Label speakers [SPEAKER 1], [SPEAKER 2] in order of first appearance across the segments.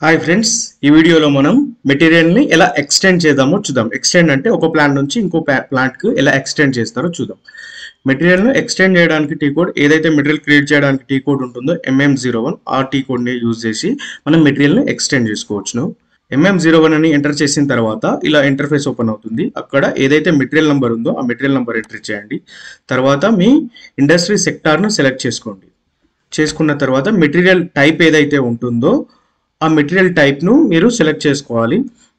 [SPEAKER 1] hi friends ఈ వీడియోలో మనం మెటీరియల్ని ఎలా ఎక్స్టెండ్ చేద్దామో చూద్దాం ఎక్స్టెండ్ అంటే ఒక ప్లాంట్ నుంచి ఇంకో ప్లాంట్కి ఎలా ఎక్స్టెండ్ చేస్తారో చూద్దాం మెటీరియల్ను ఎక్స్టెండ్ చేయడానికి టీ కోడ్ ఏదైతే మెటీరియల్ క్రియేట్ చేయడానికి టీ కోడ్ ఉంటుందో ఎంఎం జీరో వన్ ఆ టీ కోడ్ని యూజ్ చేసి మనం మెటీరియల్ని ఎక్స్టెండ్ చేసుకోవచ్చును ఎంఎం జీరో వన్ అని ఎంటర్ చేసిన తర్వాత ఇలా ఇంటర్ఫేస్ ఓపెన్ అవుతుంది అక్కడ ఏదైతే మెటీరియల్ నెంబర్ ఉందో ఆ మెటీరియల్ నెంబర్ ఎంటర్ చేయండి తర్వాత మీ ఇండస్ట్రీ సెక్టార్ను సెలెక్ట్ చేసుకోండి చేసుకున్న తర్వాత మెటీరియల్ టైప్ ఏదైతే ఉంటుందో ఆ మెటీరియల్ టైప్ను మీరు సెలెక్ట్ చేసుకోవాలి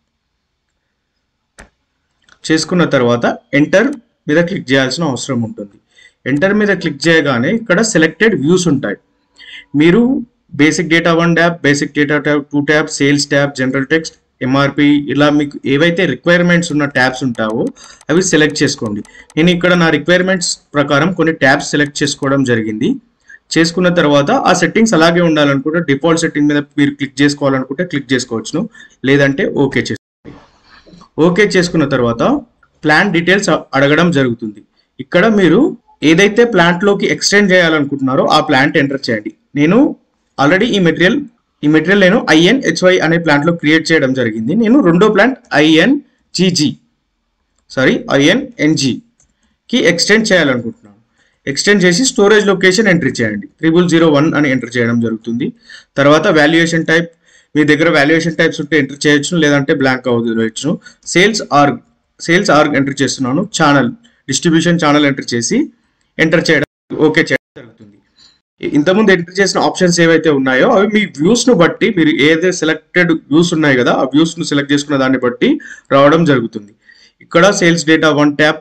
[SPEAKER 1] చేసుకున్న తర్వాత ఎంటర్ మీద క్లిక్ చేయాల్సిన అవసరం ఉంటుంది ఎంటర్ మీద క్లిక్ చేయగానే ఇక్కడ సెలెక్టెడ్ వ్యూస్ ఉంటాయి మీరు basic data one tab basic data tab two tab sales tab general text MRP ఇలా మీకు ఏవైతే రిక్వైర్మెంట్స్ ఉన్న ట్యాబ్స్ ఉంటావో అవి సెలెక్ట్ చేసుకోండి నేను ఇక్కడ నా రిక్వైర్మెంట్స్ ప్రకారం కొన్ని ట్యాబ్స్ సెలెక్ట్ చేసుకోవడం జరిగింది చేసుకున్న తర్వాత ఆ సెట్టింగ్స్ అలాగే ఉండాలనుకుంటే డిఫాల్ట్ సెట్టింగ్ మీద మీరు క్లిక్ చేసుకోవాలనుకుంటే క్లిక్ చేసుకోవచ్చును లేదంటే ఓకే చేసుకోండి ఓకే చేసుకున్న తర్వాత ప్లాన్ డీటెయిల్స్ అడగడం జరుగుతుంది ఇక్కడ మీరు ఏదైతే ప్లాంట్లోకి ఎక్స్టెండ్ చేయాలనుకుంటున్నారో ఆ ప్లాంట్ ఎంటర్ చేయండి నేను ఆల్రెడీ ఈ మెటీరియల్ ఈ మెటీరియల్ నేను ఐఎన్ హెచ్వై అనే ప్లాంట్లో క్రియేట్ చేయడం జరిగింది నేను రెండో plant IN GG sorry IN ఎన్జీకి ఎక్స్టెండ్ చేయాలనుకుంటున్నాను ఎక్స్టెండ్ చేసి స్టోరేజ్ లొకేషన్ ఎంట్రీ చేయండి త్రిబుల్ జీరో వన్ అని ఎంటర్ చేయడం జరుగుతుంది తర్వాత వాల్యుయేషన్ టైప్ మీ దగ్గర వాల్యుయేషన్ టైప్స్ ఉంటే ఎంటర్ చేయొచ్చు లేదంటే బ్లాంక్ అవ్వచ్చు sales org sales org enter చేస్తున్నాను ఛానల్ డిస్ట్రిబ్యూషన్ ఛానల్ ఎంటర్ చేసి ఎంటర్ చేయడం ఓకే చేయడం జరుగుతుంది ఇంతకుముందు ఎంటర్ చేసిన ఆప్షన్స్ ఏవైతే ఉన్నాయో అవి మీ వ్యూస్ ను బట్టి మీరు ఏదైతే సెలెక్టెడ్ వ్యూస్ ఉన్నాయి కదా ఆ వ్యూస్ ను సెలెక్ట్ చేసుకున్న దాన్ని బట్టి రావడం జరుగుతుంది ఇక్కడ సేల్స్ డేటా వన్ ట్యాప్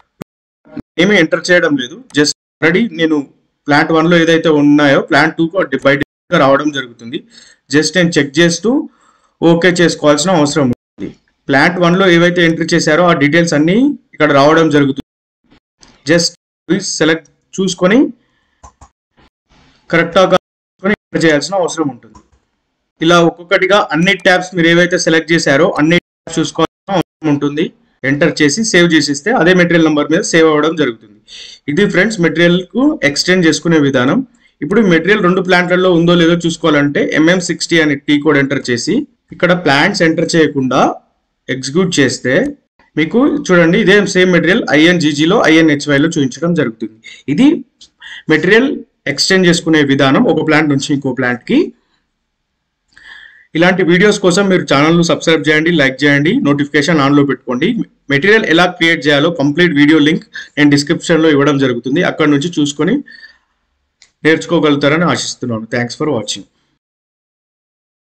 [SPEAKER 1] ఏమీ ఎంటర్ చేయడం లేదు జస్ట్ ఆల్రెడీ నేను ప్లాంట్ వన్ లో ఏదైతే ఉన్నాయో ప్లాంట్ టూ బయట రావడం జరుగుతుంది జస్ట్ నేను చెక్ చేస్తూ ఓకే చేసుకోవాల్సిన అవసరం ఉంది ప్లాంట్ వన్ లో ఏవైతే ఎంట్రీ చేశారో ఆ డీటెయిల్స్ అన్ని ఇక్కడ రావడం జరుగుతుంది జస్ట్ సెలెక్ట్ చూసుకొని కరెక్ట్గా ఎంటర్ చేయాల్సిన అవసరం ఉంటుంది ఇలా ఒక్కొక్కటిగా అన్ని ట్యాబ్స్ మీరు ఏవైతే సెలెక్ట్ చేశారో అన్ని ట్యాబ్స్ చూసుకోవాల్సిన అవసరం ఉంటుంది ఎంటర్ చేసి సేవ్ చేసిస్తే అదే మెటీరియల్ నెంబర్ మీద సేవ్ అవ్వడం జరుగుతుంది ఇది ఫ్రెండ్స్ మెటీరియల్ కు ఎక్స్టెండ్ చేసుకునే విధానం ఇప్పుడు మెటీరియల్ రెండు ప్లాంట్లలో ఉందో లేదో చూసుకోవాలంటే ఎంఎం సిక్స్టీ అనే టీ కోడ్ ఎంటర్ చేసి ఇక్కడ ప్లాంట్స్ ఎంటర్ చేయకుండా ఎగ్జిక్యూట్ చేస్తే మీకు చూడండి ఇదే సేమ్ మెటీరియల్ ఐఎన్జీజీలో ఐఎన్హెచ్వైలో చూపించడం జరుగుతుంది ఇది మెటీరియల్ ఎక్స్టెండ్ చేసుకునే విధానం ఒక ప్లాంట్ నుంచి ఇంకో ప్లాంట్కి ఇలాంటి వీడియోస్ కోసం మీరు ఛానల్ను సబ్స్క్రైబ్ చేయండి లైక్ చేయండి నోటిఫికేషన్ ఆన్లో పెట్టుకోండి మెటీరియల్ ఎలా క్రియేట్ చేయాలో కంప్లీట్ వీడియో లింక్ నేను డిస్క్రిప్షన్లో ఇవ్వడం జరుగుతుంది అక్కడ నుంచి చూసుకొని నేర్చుకోగలుగుతారని ఆశిస్తున్నాను థ్యాంక్స్ ఫర్ వాచింగ్